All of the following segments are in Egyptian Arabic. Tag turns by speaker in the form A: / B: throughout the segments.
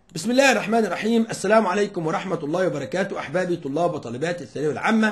A: بسم الله الرحمن الرحيم السلام عليكم ورحمة الله وبركاته أحبابي طلاب وطالبات الثانوية العامة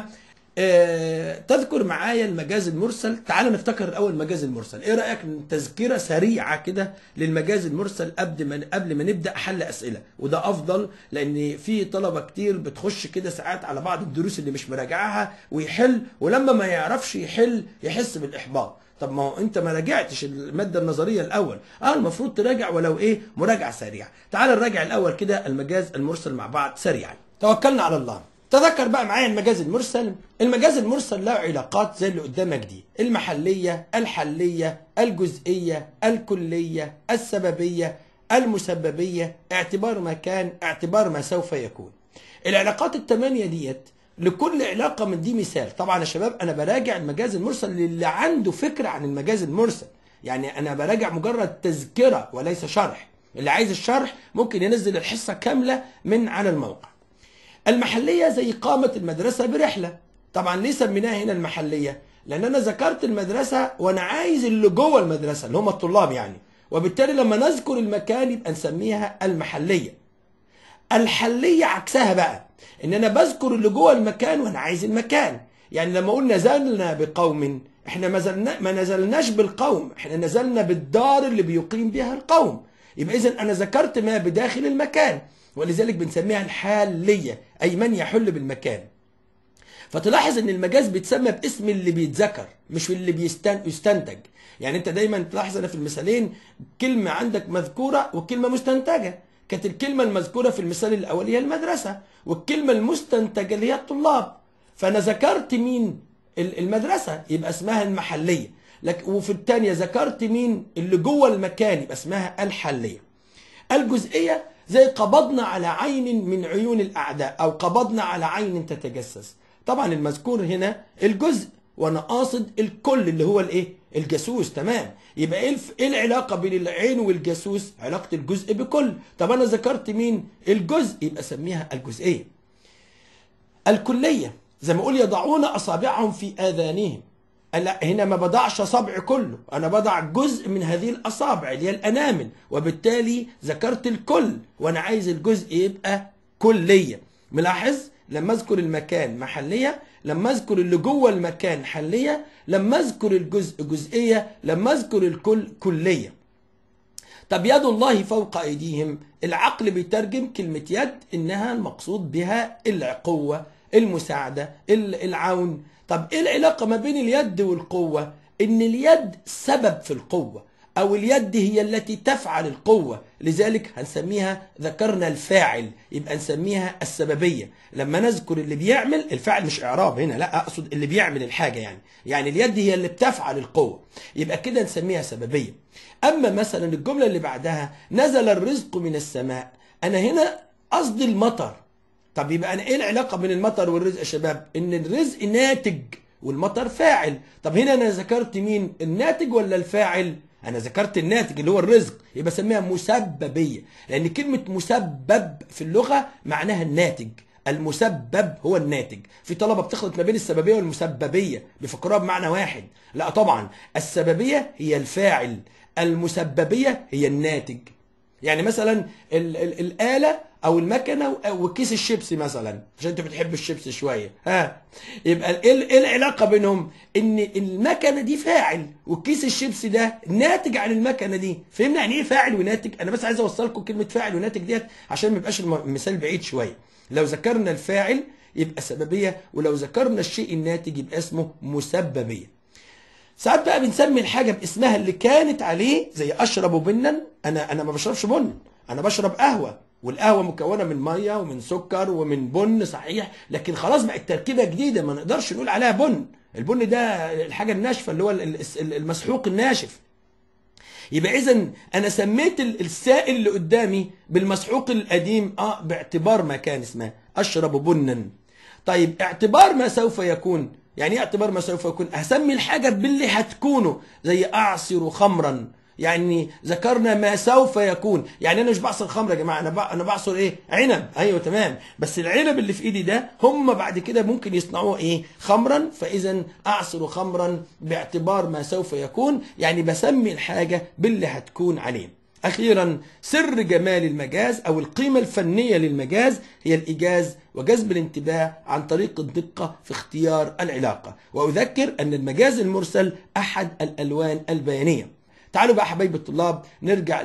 A: آه، تذكر معايا المجاز المرسل تعال نفتكر الأول المجاز المرسل إيه رأيك تذكرة سريعة كده للمجاز المرسل قبل ما قبل ما نبدأ حل أسئلة وده أفضل لأن في طلبة كتير بتخش كده ساعات على بعض الدروس اللي مش مراجعها ويحل ولما ما يعرفش يحل يحس بالإحباط طب ما هو انت ما راجعتش الماده النظريه الاول اه المفروض تراجع ولو ايه مراجعه سريعه تعال نراجع الاول كده المجاز المرسل مع بعض سريعا توكلنا على الله تذكر بقى معايا المجاز المرسل المجاز المرسل له علاقات زي اللي قدامك دي المحليه الحليه الجزئيه الكليه السببيه المسببيه اعتبار ما كان اعتبار ما سوف يكون العلاقات الثمانيه ديت لكل علاقه من دي مثال طبعا يا شباب انا براجع المجاز المرسل للي عنده فكره عن المجاز المرسل يعني انا براجع مجرد تذكره وليس شرح اللي عايز الشرح ممكن ينزل الحصه كامله من على الموقع المحليه زي قامه المدرسه برحله طبعا ليه سميناها هنا المحليه لان انا ذكرت المدرسه وانا عايز اللي جوه المدرسه اللي هم الطلاب يعني وبالتالي لما نذكر المكان يبقى نسميها المحليه الحليه عكسها بقى ان انا بذكر اللي جوه المكان وانا عايز المكان يعني لما اقول نزلنا بقوم احنا ما, زلنا ما نزلناش بالقوم احنا نزلنا بالدار اللي بيقيم بها القوم يبقى اذا انا ذكرت ما بداخل المكان ولذلك بنسميها الحاليه اي من يحل بالمكان فتلاحظ ان المجاز بيتسمى باسم اللي بيتذكر مش اللي بيستنتج يعني انت دايما تلاحظ انا في المثالين كلمه عندك مذكوره وكلمه مستنتجه كانت الكلمة المذكورة في المثال الأول هي المدرسة والكلمة المستنتجة اللي هي الطلاب فأنا ذكرت مين المدرسة يبقى اسمها المحلية لك وفي الثانية ذكرت مين اللي جوه المكان يبقى اسمها الحلية الجزئية زي قبضنا على عين من عيون الأعداء أو قبضنا على عين تتجسس طبعا المذكور هنا الجزء وانا قاصد الكل اللي هو الايه الجاسوس تمام يبقى ايه ايه العلاقه بين العين والجاسوس علاقه الجزء بكل طب انا ذكرت مين الجزء يبقى سميها الجزئيه الكليه زي ما اقول يضعون اصابعهم في اذانهم لا هنا ما بضعش صبع كله انا بضع جزء من هذه الاصابع اللي هي الانامل وبالتالي ذكرت الكل وانا عايز الجزء يبقى كليه ملاحظ لما اذكر المكان محليه لما اذكر اللي جوه المكان حليه لما اذكر الجزء جزئيه لما اذكر الكل كليه طب يد الله فوق ايديهم العقل بيترجم كلمه يد انها المقصود بها القوه المساعده العون طب ايه العلاقه ما بين اليد والقوه ان اليد سبب في القوه أو اليد هي التي تفعل القوة لذلك هنسميها ذكرنا الفاعل يبقى نسميها السببية لما نذكر اللي بيعمل الفاعل مش إعراب هنا لا أقصد اللي بيعمل الحاجة يعني يعني اليد هي اللي بتفعل القوة يبقى كده نسميها سببية أما مثلا الجملة اللي بعدها نزل الرزق من السماء أنا هنا قصدي المطر طب يبقى أنا إيه العلاقة بين المطر والرزق يا شباب إن الرزق ناتج والمطر فاعل طب هنا أنا ذكرت مين الناتج ولا الفاعل انا ذكرت الناتج اللي هو الرزق يبقى اسميها مسببيه لان كلمه مسبب في اللغه معناها الناتج المسبب هو الناتج في طلبه بتخلط ما بين السببيه والمسببيه بيفكروها بمعنى واحد لا طبعا السببيه هي الفاعل المسببيه هي الناتج يعني مثلا ال ال الآلة أو المكنة وكيس الشيبسي مثلا عشان أنت بتحب الشيبسي شوية ها يبقى إيه العلاقة بينهم؟ إن المكنة دي فاعل وكيس الشيبسي ده ناتج عن المكنة دي فهمنا يعني إيه فاعل وناتج؟ أنا بس عايز أوصلكم كلمة فاعل وناتج ديت عشان ما يبقاش المثال بعيد شوية لو ذكرنا الفاعل يبقى سببية ولو ذكرنا الشيء الناتج يبقى اسمه مسببية ساعات بقى بنسمي الحاجه باسمها اللي كانت عليه زي اشرب بنا انا انا ما بشربش بن انا بشرب قهوه والقهوه مكونه من ميه ومن سكر ومن بن صحيح لكن خلاص بقت تركيبه جديده ما نقدرش نقول عليها بن البن ده الحاجه الناشفه اللي هو المسحوق الناشف يبقى اذا انا سميت السائل اللي قدامي بالمسحوق القديم اه باعتبار ما كان اسمها اشرب بنا طيب اعتبار ما سوف يكون يعني ايه اعتبار ما سوف يكون هسمي الحاجة باللي هتكونه زي أعصر خمرا يعني ذكرنا ما سوف يكون يعني انا مش بعصر خمر يا جماعه انا انا بعصر ايه عنب ايوه تمام بس العنب اللي في ايدي ده هم بعد كده ممكن يصنعوه ايه خمرا فاذا اعصر خمرا باعتبار ما سوف يكون يعني بسمي الحاجه باللي هتكون عليه أخيرا سر جمال المجاز أو القيمة الفنية للمجاز هي الإيجاز وجذب الانتباه عن طريق الدقة في اختيار العلاقة وأذكر أن المجاز المرسل أحد الألوان البيانية تعالوا بقى حبايب الطلاب نرجع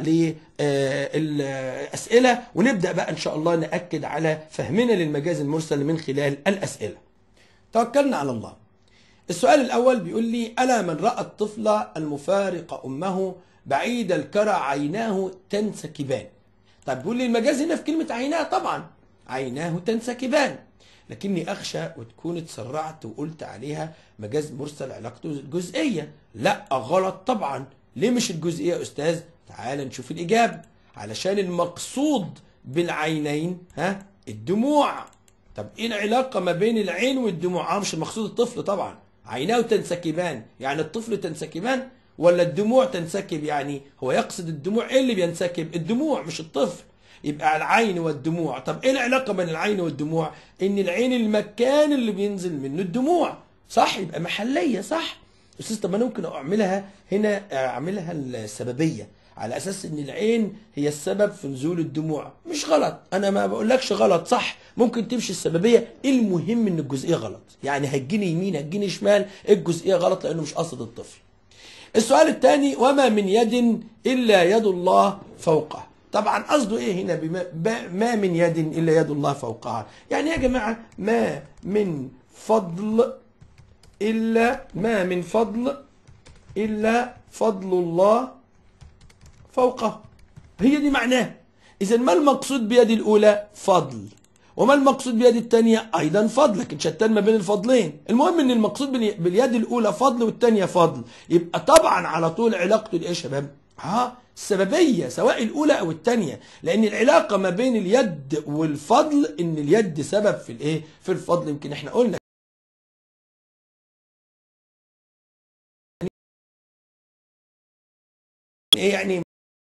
A: للأسئلة ونبدأ بقى إن شاء الله نأكد على فهمنا للمجاز المرسل من خلال الأسئلة توكلنا على الله السؤال الأول بيقول لي ألا من رأى الطفل المفارق أمه بعيد الكرى عيناه تنسكبان طيب بيقول لي المجاز هنا في كلمة عيناه طبعا عيناه تنسكبان لكني أخشى وتكون اتسرعت وقلت عليها مجاز مرسل علاقته جزئية لا غلط طبعا ليه مش الجزئية يا أستاذ تعال نشوف الإجابة علشان المقصود بالعينين ها الدموع طب ايه العلاقه ما بين العين والدموع اه مش المقصود الطفل طبعا عيناه تنسكبان يعني الطفل تنسكبان ولا الدموع تنسكب يعني هو يقصد الدموع ايه اللي بينسكب الدموع مش الطفل يبقى العين والدموع طب ايه العلاقه بين العين والدموع ان العين المكان اللي بينزل منه الدموع صح يبقى محليه صح استاذ طب انا ممكن اعملها هنا اعملها السببيه على اساس ان العين هي السبب في نزول الدموع مش غلط انا ما بقولكش غلط صح ممكن تمشي السببيه المهم ان الجزئيه غلط يعني هتجيني يمين هتجيني شمال الجزئيه غلط لانه مش قصد الطفل السؤال الثاني وما من يد الا يد الله فوقه طبعا قصده ايه هنا بما ما من يد الا يد الله فوقها يعني يا جماعه ما من فضل الا ما من فضل الا فضل الله فوقه هي دي معناه اذا ما المقصود بيد الاولى فضل وما المقصود بيد الثانيه ايضا فضل لكن شتان ما بين الفضلين المهم ان المقصود باليد الاولى فضل والثانيه فضل يبقى طبعا على طول علاقته ايه يا شباب ها السببيه سواء الاولى او الثانيه لان العلاقه ما بين اليد والفضل ان اليد سبب في الايه في الفضل يمكن احنا قلنا ايه يعني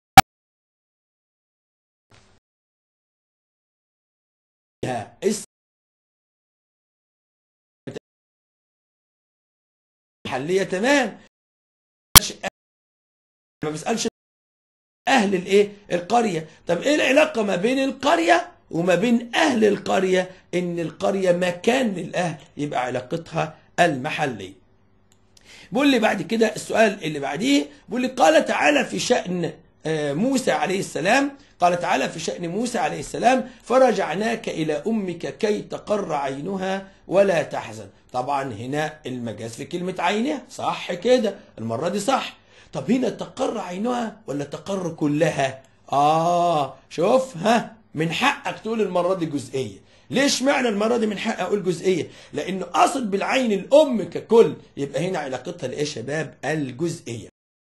A: محلية تمام ما بسألش أهل الإيه القرية طب إيه العلاقة ما بين القرية وما بين أهل القرية إن القرية مكان للأهل يبقى علاقتها المحلية بيقول لي بعد كده السؤال اللي بعديه بيقول لي قال تعالى في شأن موسى عليه السلام قال تعالى في شأن موسى عليه السلام فرجعناك إلى أمك كي تقر عينها ولا تحزن طبعا هنا المجاز في كلمة عينها صح كده المرة دي صح طب هنا تقر عينها ولا تقر كلها آه شوف ها من حقك تقول المرة دي جزئية ليش معنى المرة دي من حق أقول جزئية لأنه أقصد بالعين الأم ككل يبقى هنا علاقتها لإيه شباب الجزئية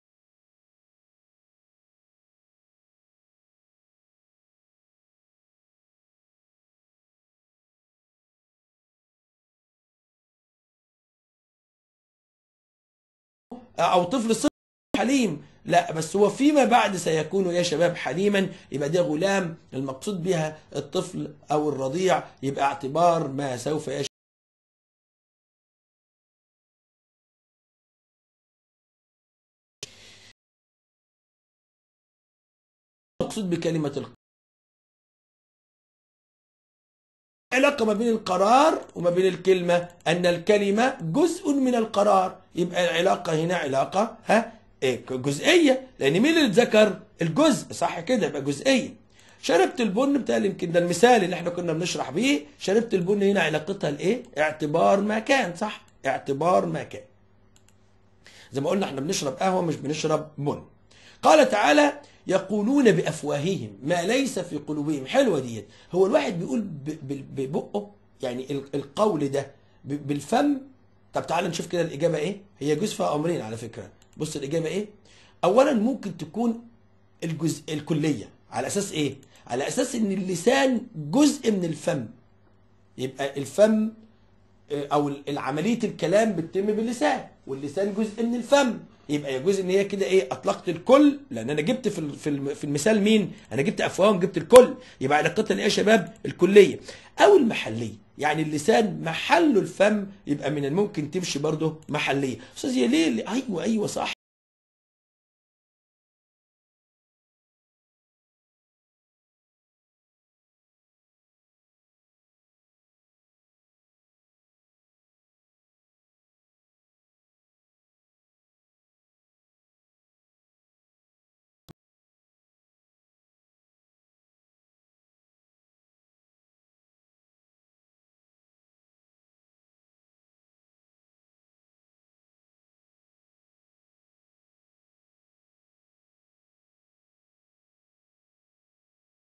A: او طفل صغير حليم لا بس هو فيما بعد سيكون يا شباب حليما يبقى ده غلام المقصود بها الطفل او الرضيع يبقى اعتبار ما سوف يا المقصود بكلمة الق... علاقة ما بين القرار وما بين الكلمة أن الكلمة جزء من القرار يبقى العلاقة هنا علاقة ها إيه جزئية لأن مين اللي اتذكر الجزء صح كده يبقى جزئية شربت البن بتاعي يمكن ده المثال اللي احنا كنا بنشرح بيه شربت البن هنا علاقتها لايه اعتبار مكان صح اعتبار مكان زي ما قلنا احنا بنشرب قهوة مش بنشرب بن قال تعالى يقولون بافواههم ما ليس في قلوبهم حلوه ديت هو الواحد بيقول ببقه يعني القول ده بالفم طب تعال نشوف كده الاجابه ايه هي جزء فيها امرين على فكره بص الاجابه ايه اولا ممكن تكون الجزء الكليه على اساس ايه على اساس ان اللسان جزء من الفم يبقى الفم او عمليه الكلام بتتم باللسان واللسان جزء من الفم يبقى يجوز ان هي كده ايه اطلقت الكل لان انا جبت في في في المثال مين انا جبت افواههم جبت الكل يبقى علاقتها ايه يا شباب الكليه او المحليه يعني اللسان محله الفم يبقى من الممكن تمشي برضه محليه استاذ يا ليه ايوه ايوه صح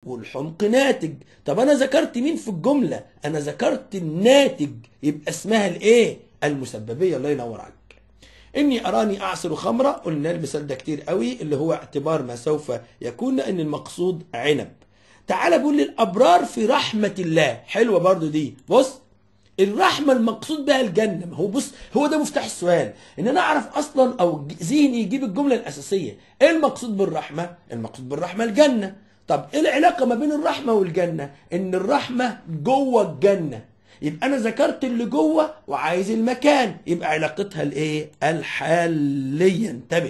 A: والحمق ناتج طب انا ذكرت مين في الجمله انا ذكرت الناتج يبقى اسمها الايه المسببيه الله ينور عليك اني اراني اعصر خمره قلنا المثال ده كتير قوي اللي هو اعتبار ما سوف يكون ان المقصود عنب تعال بيقول للابرار في رحمه الله حلوه برضو دي بص الرحمه المقصود بها الجنه ما هو بص هو ده مفتاح السؤال ان انا اعرف اصلا او ذهني يجيب الجمله الاساسيه ايه المقصود بالرحمه المقصود بالرحمه الجنه طب ايه العلاقه ما بين الرحمه والجنه ان الرحمه جوه الجنه يبقى انا ذكرت اللي جوه وعايز المكان يبقى علاقتها الايه الحاليه انتبه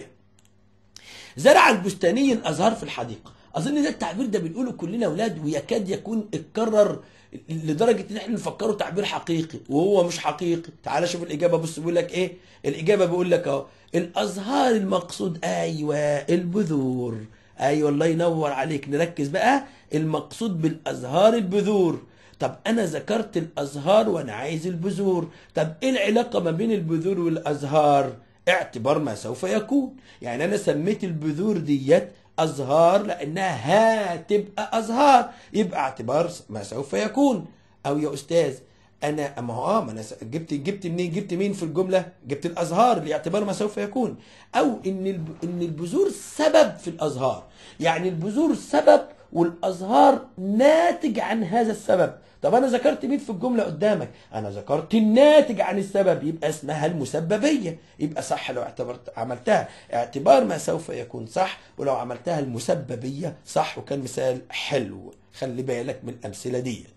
A: زرع البستاني الازهار في الحديقه اظن ده التعبير ده بنقوله كلنا اولاد ويكاد يكون اتكرر لدرجه ان احنا نفكره تعبير حقيقي وهو مش حقيقي تعال شوف الاجابه بص بيقول لك ايه الاجابه بيقول لك اهو الازهار المقصود ايوه البذور ايوه الله ينور عليك نركز بقى المقصود بالازهار البذور طب انا ذكرت الازهار وانا عايز البذور طب ايه العلاقه ما بين البذور والازهار اعتبار ما سوف يكون يعني انا سميت البذور ديت ازهار لانها هتبقى ازهار يبقى اعتبار ما سوف يكون او يا استاذ انا اما هو اه ما انا س- جبت جبت منين جبت مين في الجمله جبت الازهار لاعتبار ما سوف يكون او ان الب... ان البذور سبب في الازهار يعني البذور سبب والازهار ناتج عن هذا السبب طب انا ذكرت مين في الجمله قدامك انا ذكرت الناتج عن السبب يبقى اسمها المسببيه يبقى صح لو اعتبرت عملتها اعتبار ما سوف يكون صح ولو عملتها المسببيه صح وكان مثال حلو خلي بالك من الامثله ديت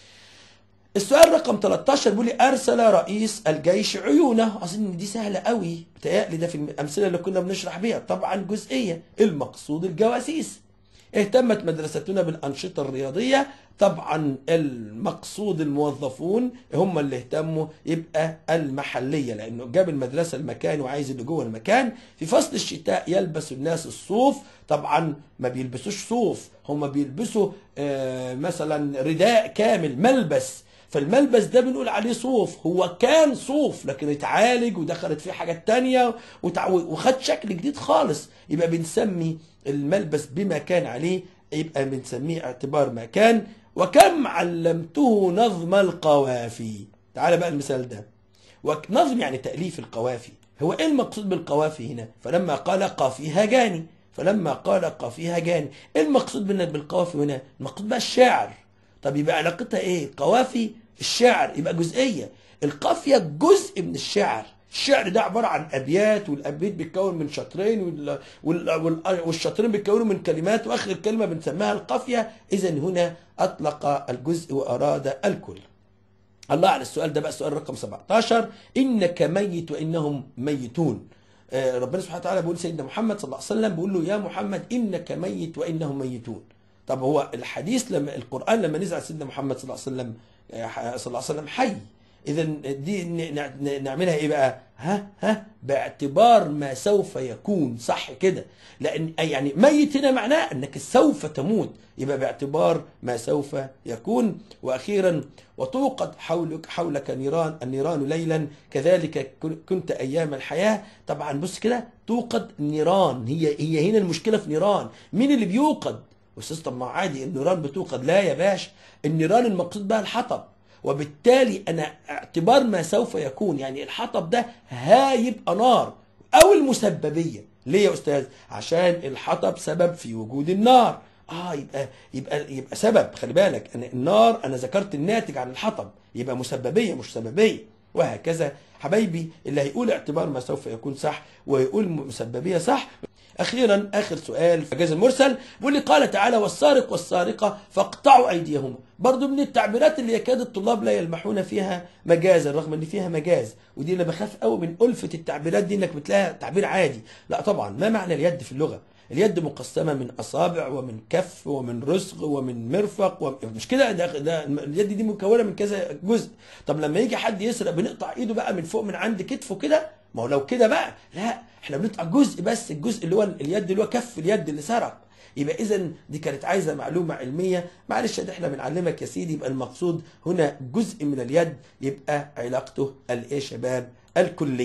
A: السؤال رقم 13 بيقول لي ارسل رئيس الجيش عيونه اظن إن دي سهله قوي بتهيألي ده في الامثله اللي كنا بنشرح بيها طبعا جزئيه المقصود الجواسيس اهتمت مدرستنا بالانشطه الرياضيه طبعا المقصود الموظفون هم اللي اهتموا يبقى المحليه لانه جاب المدرسه المكان وعايز اللي جوه المكان في فصل الشتاء يلبس الناس الصوف طبعا ما بيلبسوش صوف هم بيلبسوا آه، مثلا رداء كامل ملبس فالملبس ده بنقول عليه صوف هو كان صوف لكن اتعالج ودخلت فيه حاجات تانية وتع- وخد شكل جديد خالص يبقى بنسمي الملبس بما كان عليه يبقى بنسميه اعتبار ما كان وكم علمته نظم القوافي تعال بقى المثال ده وك- نظم يعني تأليف القوافي هو ايه المقصود بالقوافي هنا فلما قال قافيها جاني فلما قال قافيها جاني ايه المقصود بال- بالقوافي هنا المقصود بقى الشعر طب يبقى علاقتها ايه قوافي الشعر يبقى جزئيه القافيه جزء من الشعر الشعر ده عباره عن ابيات والابيات بيتكون من شطرين وال... وال... وال... والشطرين بيتكونوا من كلمات واخر كلمه بنسميها القافيه اذا هنا اطلق الجزء واراد الكل الله على السؤال ده بقى السؤال رقم 17 انك ميت وانهم ميتون آه، ربنا سبحانه وتعالى بيقول سيدنا محمد صلى الله عليه وسلم بيقول له يا محمد انك ميت وانهم ميتون طب هو الحديث لما القران لما نزل على سيدنا محمد صلى الله عليه وسلم آه، صلى الله عليه وسلم حي اذا دي ن- ن- نعملها ايه بقى ها ها باعتبار ما سوف يكون صح كده لان أي يعني ميت هنا معناه انك سوف تموت يبقى باعتبار ما سوف يكون واخيرا وتوقد حولك حولك نيران النيران ليلا كذلك كن- كنت ايام الحياه طبعا بص كده توقد نيران هي هي هنا المشكله في نيران مين اللي بيوقد استاذ طب ما عادي النيران بتوقد لا يا باشا النيران المقصود بها الحطب وبالتالي انا اعتبار ما سوف يكون يعني الحطب ده هيبقى نار او المسببيه ليه يا استاذ عشان الحطب سبب في وجود النار اه يبقى يبقى يبقى سبب خلي بالك انا النار انا ذكرت الناتج عن الحطب يبقى مسببيه مش سببيه وهكذا حبايبي اللي هيقول اعتبار ما سوف يكون صح ويقول مسببيه صح اخيرا اخر سؤال في جاز المرسل بيقول لي قال تعالى والسارق والسارقه فاقطعوا ايديهما برضو من التعبيرات اللي يكاد الطلاب لا يلمحون فيها مجازا رغم ان فيها مجاز ودي انا بخاف قوي من ألفة التعبيرات دي انك بتلاقيها تعبير عادي لا طبعا ما معنى اليد في اللغه اليد مقسمة من أصابع ومن كف ومن رسغ ومن مرفق و... مش كده ده, ده اليد دي مكونة من كذا جزء طب لما يجي حد يسرق بنقطع ايده بقى من فوق من عند كتفه كده ما هو لو كده بقى لا احنا بنقطع جزء بس الجزء اللي هو اليد اللي هو كف اليد اللي سرق يبقى اذا دي كانت عايزه معلومه علميه معلش ده احنا بنعلمك يا سيدي يبقى المقصود هنا جزء من اليد يبقى علاقته الايه يا شباب الكليه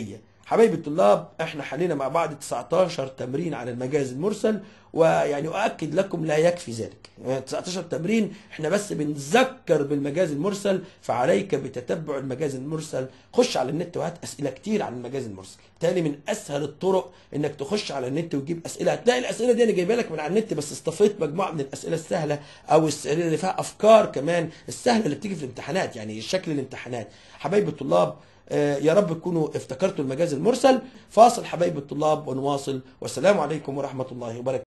A: حبايبي الطلاب احنا حلينا مع بعض 19 تمرين على المجاز المرسل ويعني اؤكد لكم لا يكفي ذلك يعني 19 تمرين احنا بس بنذكر بالمجاز المرسل فعليك بتتبع المجاز المرسل خش على النت وهات اسئله كتير عن المجاز المرسل بالتالي من اسهل الطرق انك تخش على النت وتجيب اسئله هتلاقي الاسئله دي انا جايبها لك من على النت بس اصطفيت مجموعه من الاسئله السهله او الاسئله اللي فيها افكار كمان السهله اللي بتيجي في الامتحانات يعني شكل الامتحانات حبايبي الطلاب آه، يا رب تكونوا افتكرتوا المجاز المرسل فاصل حبايب الطلاب ونواصل والسلام عليكم ورحمة الله وبركاته